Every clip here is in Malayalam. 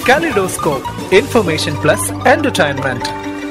Kaleidoscope, Information Plus Entertainment.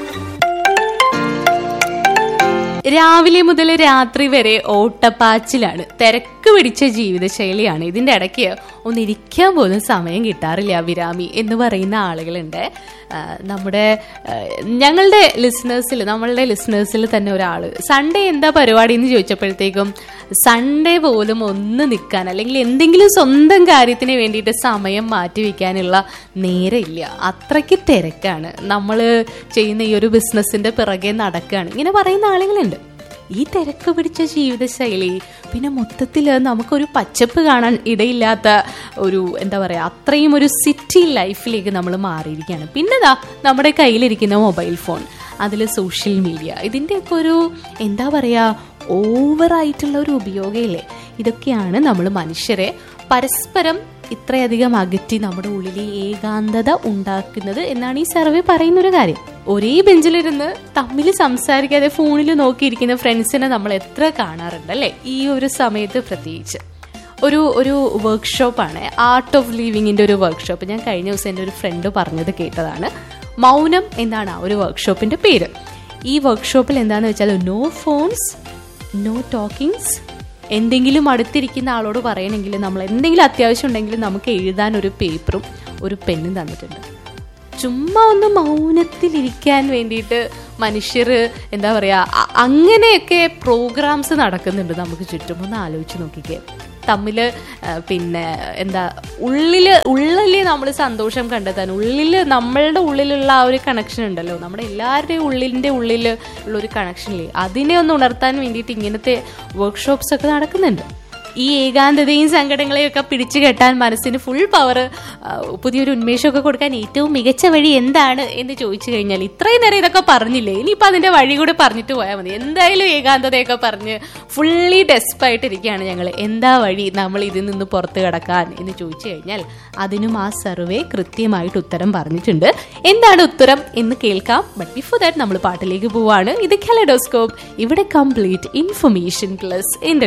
രാവിലെ മുതൽ രാത്രി വരെ ഓട്ടപ്പാച്ചിലാണ് തിരക്ക് പിടിച്ച ജീവിതശൈലിയാണ് ഇതിന്റെ ഇടയ്ക്ക് ഒന്ന് ഇരിക്കാൻ പോലും സമയം കിട്ടാറില്ല വിരാമി എന്ന് പറയുന്ന ആളുകളുണ്ട് ആ, നമ്മുടെ ആ, ഞങ്ങളുടെ ലിസണേഴ്സിൽ നമ്മളുടെ ലിസണേഴ്സിൽ തന്നെ ഒരാൾ സൺഡേ എന്താ പരിപാടി എന്ന് ചോദിച്ചപ്പോഴത്തേക്കും സൺഡേ പോലും ഒന്ന് നിൽക്കാൻ അല്ലെങ്കിൽ എന്തെങ്കിലും സ്വന്തം കാര്യത്തിന് വേണ്ടിയിട്ട് സമയം മാറ്റി വെക്കാനുള്ള നേരമില്ല അത്രയ്ക്ക് തിരക്കാണ് നമ്മൾ ചെയ്യുന്ന ഈ ഒരു ബിസിനസ്സിന്റെ പിറകെ നടക്കുകയാണ് ഇങ്ങനെ പറയുന്ന ആളുകളുണ്ട് ഈ തിരക്ക് പിടിച്ച ജീവിതശൈലി പിന്നെ മൊത്തത്തിൽ നമുക്കൊരു പച്ചപ്പ് കാണാൻ ഇടയില്ലാത്ത ഒരു എന്താ പറയുക അത്രയും ഒരു സിറ്റി ലൈഫിലേക്ക് നമ്മൾ മാറിയിരിക്കുകയാണ് പിന്നെതാ നമ്മുടെ കയ്യിലിരിക്കുന്ന മൊബൈൽ ഫോൺ അതിൽ സോഷ്യൽ മീഡിയ ഇതിൻ്റെയൊക്കെ ഒരു എന്താ പറയുക ഓവറായിട്ടുള്ള ഒരു ഉപയോഗമില്ലേ ഇതൊക്കെയാണ് നമ്മൾ മനുഷ്യരെ പരസ്പരം ഇത്രയധികം അകറ്റി നമ്മുടെ ഉള്ളിലെ ഏകാന്തത ഉണ്ടാക്കുന്നത് എന്നാണ് ഈ സർവേ പറയുന്ന ഒരു കാര്യം ഒരേ ബെഞ്ചിലിരുന്ന് തമ്മിൽ സംസാരിക്കാതെ ഫോണിൽ നോക്കിയിരിക്കുന്ന ഫ്രണ്ട്സിനെ നമ്മൾ എത്ര കാണാറുണ്ട് അല്ലേ ഈ ഒരു സമയത്ത് പ്രത്യേകിച്ച് ഒരു ഒരു വർക്ക്ഷോപ്പാണ് ആർട്ട് ഓഫ് ലിവിങ്ങിന്റെ ഒരു വർക്ക്ഷോപ്പ് ഞാൻ കഴിഞ്ഞ ദിവസം എൻ്റെ ഒരു ഫ്രണ്ട് പറഞ്ഞത് കേട്ടതാണ് മൗനം എന്നാണ് ആ ഒരു വർക്ക്ഷോപ്പിന്റെ പേര് ഈ വർക്ക്ഷോപ്പിൽ എന്താണെന്ന് വെച്ചാൽ നോ ഫോൺസ് നോ ടോക്കിങ്സ് എന്തെങ്കിലും അടുത്തിരിക്കുന്ന ആളോട് പറയണമെങ്കിൽ നമ്മൾ എന്തെങ്കിലും അത്യാവശ്യം ഉണ്ടെങ്കിൽ നമുക്ക് എഴുതാൻ ഒരു പേപ്പറും ഒരു പെന്നും തന്നിട്ടുണ്ട് ചുമ്മാ ഒന്ന് മൗനത്തിലിരിക്കാൻ വേണ്ടിയിട്ട് മനുഷ്യർ എന്താ പറയുക അ- അങ്ങനെയൊക്കെ പ്രോഗ്രാംസ് നടക്കുന്നുണ്ട് നമുക്ക് ചുറ്റും ഒന്ന് ആലോചിച്ച് നോക്കിക്കേ തമ്മിൽ പിന്നെ എന്താ ഉള്ളില് ഉള്ളില് നമ്മൾ സന്തോഷം കണ്ടെത്താൻ ഉള്ളില് നമ്മളുടെ ഉള്ളിലുള്ള ആ ഒരു കണക്ഷൻ ഉണ്ടല്ലോ നമ്മുടെ എല്ലാവരുടെയും ഉള്ളിൻ്റെ ഉള്ളിൽ ഉള്ള ഒരു കണക്ഷനില്ലേ അതിനെ ഒന്ന് ഉണർത്താൻ വേണ്ടിയിട്ട് ഇങ്ങനത്തെ വർക്ക്ഷോപ്സ് ഒക്കെ നടക്കുന്നുണ്ട് ഈ ഏകാന്തതയും സങ്കടങ്ങളെയും ഒക്കെ പിടിച്ചു കെട്ടാൻ മനസ്സിന് ഫുൾ പവർ പുതിയൊരു ഉന്മേഷമൊക്കെ കൊടുക്കാൻ ഏറ്റവും മികച്ച വഴി എന്താണ് എന്ന് ചോദിച്ചു കഴിഞ്ഞാൽ ഇത്രയും നേരം ഇതൊക്കെ പറഞ്ഞില്ലേ ഇനിയിപ്പോൾ അതിന്റെ വഴി കൂടെ പറഞ്ഞിട്ട് പോയാൽ മതി എന്തായാലും ഏകാന്തതയൊക്കെ പറഞ്ഞ് ഫുള്ളി ഡെസ്പായിട്ടിരിക്കുകയാണ് ഞങ്ങൾ എന്താ വഴി നമ്മൾ ഇതിൽ നിന്ന് പുറത്ത് കിടക്കാൻ എന്ന് ചോദിച്ചു കഴിഞ്ഞാൽ അതിനും ആ സർവേ കൃത്യമായിട്ട് ഉത്തരം പറഞ്ഞിട്ടുണ്ട് എന്താണ് ഉത്തരം എന്ന് കേൾക്കാം ബട്ട് ബിഫോർ ദാറ്റ് നമ്മൾ പാട്ടിലേക്ക് പോവാണ് ഇത് കെലഡോസ്കോപ്പ് ഇവിടെ കംപ്ലീറ്റ് ഇൻഫർമേഷൻ പ്ലസ്